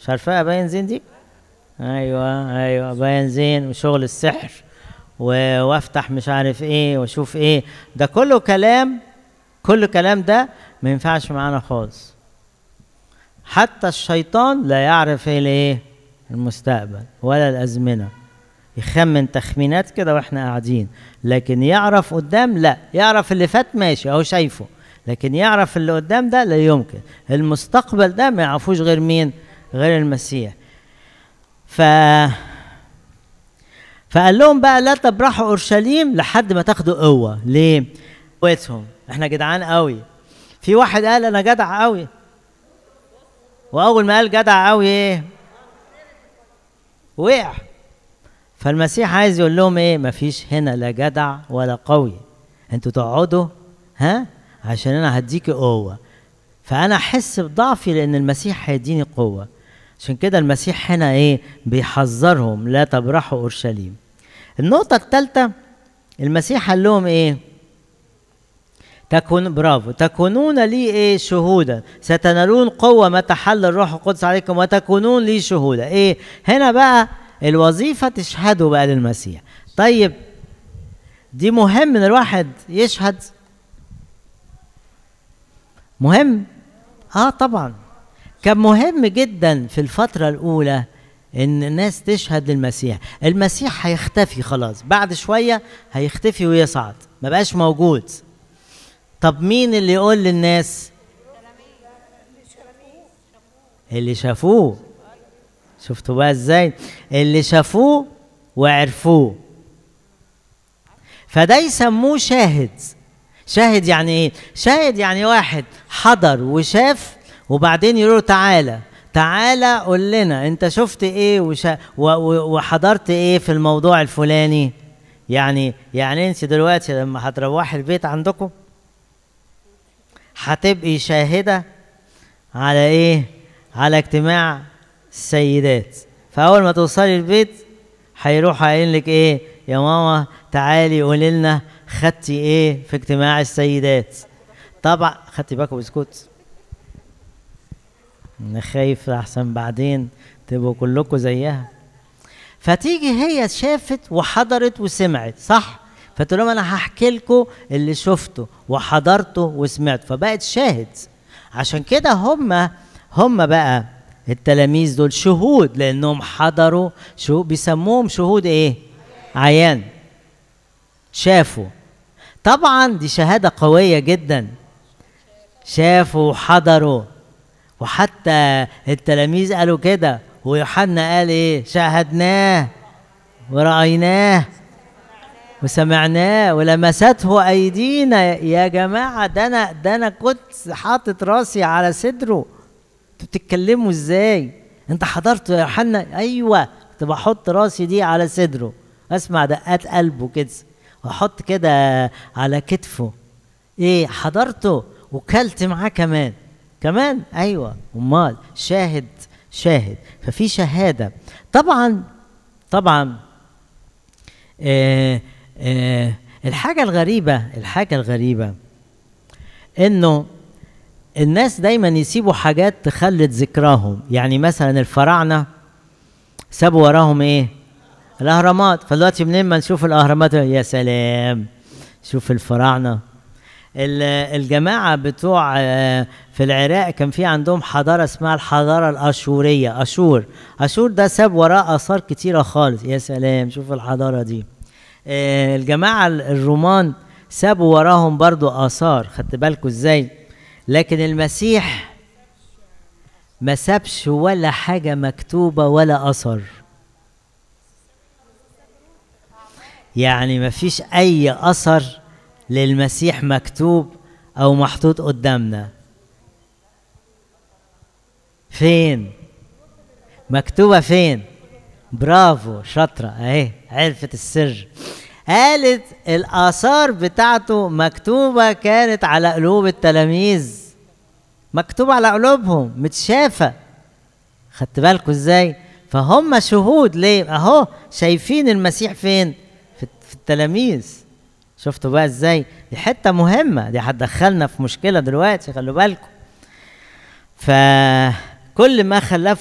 مش عارفاها باين زين دي ايوه ايوه باين زين وشغل السحر و- وافتح مش عارف ايه واشوف ايه ده كله كلام كل كلام ده ما ينفعش معانا خالص حتى الشيطان لا يعرف ايه الايه المستقبل ولا الازمنه يخمن تخمينات كده واحنا قاعدين لكن يعرف قدام لا يعرف اللي فات ماشي اهو شايفه لكن يعرف اللي قدام ده لا يمكن المستقبل ده ما يعرفوش غير مين غير المسيح ف فقال لهم بقى لا تبرحوا اورشليم لحد ما تاخدوا قوه ليه قوتهم احنا جدعان قوي في واحد قال انا جدع قوي واول ما قال جدع قوي ايه وقع فالمسيح عايز يقول لهم ايه مفيش هنا لا جدع ولا قوي انتوا تقعدوا ها عشان انا هديكي قوه فانا احس بضعفي لان المسيح هيديني قوه عشان كده المسيح هنا ايه بيحذرهم لا تبرحوا اورشليم النقطه الثالثه المسيح قال لهم ايه تكون برافو تكونون لي ايه شهودا ستنالون قوه متى حل الروح القدس عليكم وتكونون لي شهودا ايه هنا بقى الوظيفه تشهدوا بقى للمسيح طيب دي مهم ان الواحد يشهد مهم اه طبعا كان مهم جدا في الفتره الاولى ان الناس تشهد للمسيح المسيح هيختفي خلاص بعد شويه هيختفي ويصعد ما بقاش موجود طب مين اللي يقول للناس اللي شافوه شفتوا بقى ازاي اللي شافوه وعرفوه فده يسموه شاهد شاهد يعني ايه شاهد يعني واحد حضر وشاف وبعدين يقولوا تعالى تعالى قول لنا انت شفت ايه وشا و و وحضرت ايه في الموضوع الفلاني يعني يعني انت دلوقتي لما هتروحي البيت عندكم هتبقي شاهدة على ايه على اجتماع السيدات فاول ما توصلي البيت هيروح قايل لك ايه يا ماما تعالي قولي لنا خدتي ايه في اجتماع السيدات طبعا خدتي باكو بسكوت انا خايف احسن بعدين تبقوا كلكم زيها فتيجي هي شافت وحضرت وسمعت صح فتقول لهم انا هحكي لكم اللي شفته وحضرته وسمعته فبقت شاهد عشان كده هم هم بقى التلاميذ دول شهود لانهم حضروا شهود بيسموهم شهود ايه عيان شافوا طبعا دي شهاده قويه جدا شافوا وحضروا وحتى التلاميذ قالوا كده ويوحنا قال ايه شاهدناه ورأيناه وسمعناه ولمسته ايدينا يا جماعه ده انا ده انا كنت حاطط راسي على صدره انتوا بتتكلموا ازاي انت حضرت يا يوحنا ايوه كنت بحط راسي دي على صدره اسمع دقات قلبه كده واحط كده على كتفه ايه حضرته وكلت معاه كمان كمان ايوه امال شاهد شاهد ففي شهاده طبعا طبعا آه آه الحاجه الغريبه الحاجه الغريبه انه الناس دايما يسيبوا حاجات تخلد ذكراهم يعني مثلا الفراعنه سابوا وراهم ايه الاهرامات فدلوقتي منين ما نشوف الاهرامات يا سلام شوف الفراعنه الجماعة بتوع في العراق كان في عندهم حضارة اسمها الحضارة الأشورية أشور أشور ده ساب وراه آثار كتيرة خالص يا سلام شوف الحضارة دي الجماعة الرومان سابوا وراهم برضو آثار خدت بالكوا ازاي لكن المسيح ما سابش ولا حاجة مكتوبة ولا أثر يعني ما فيش أي أثر للمسيح مكتوب او محطوط قدامنا فين مكتوبه فين برافو شاطره اهي عرفت السر قالت الاثار بتاعته مكتوبه كانت على قلوب التلاميذ مكتوبه على قلوبهم متشافه خدت بالكم ازاي فهم شهود ليه اهو شايفين المسيح فين في التلاميذ شفتوا بقى ازاي دي حته مهمه دي هتدخلنا في مشكله دلوقتي خلوا بالكم فكل ما خلاه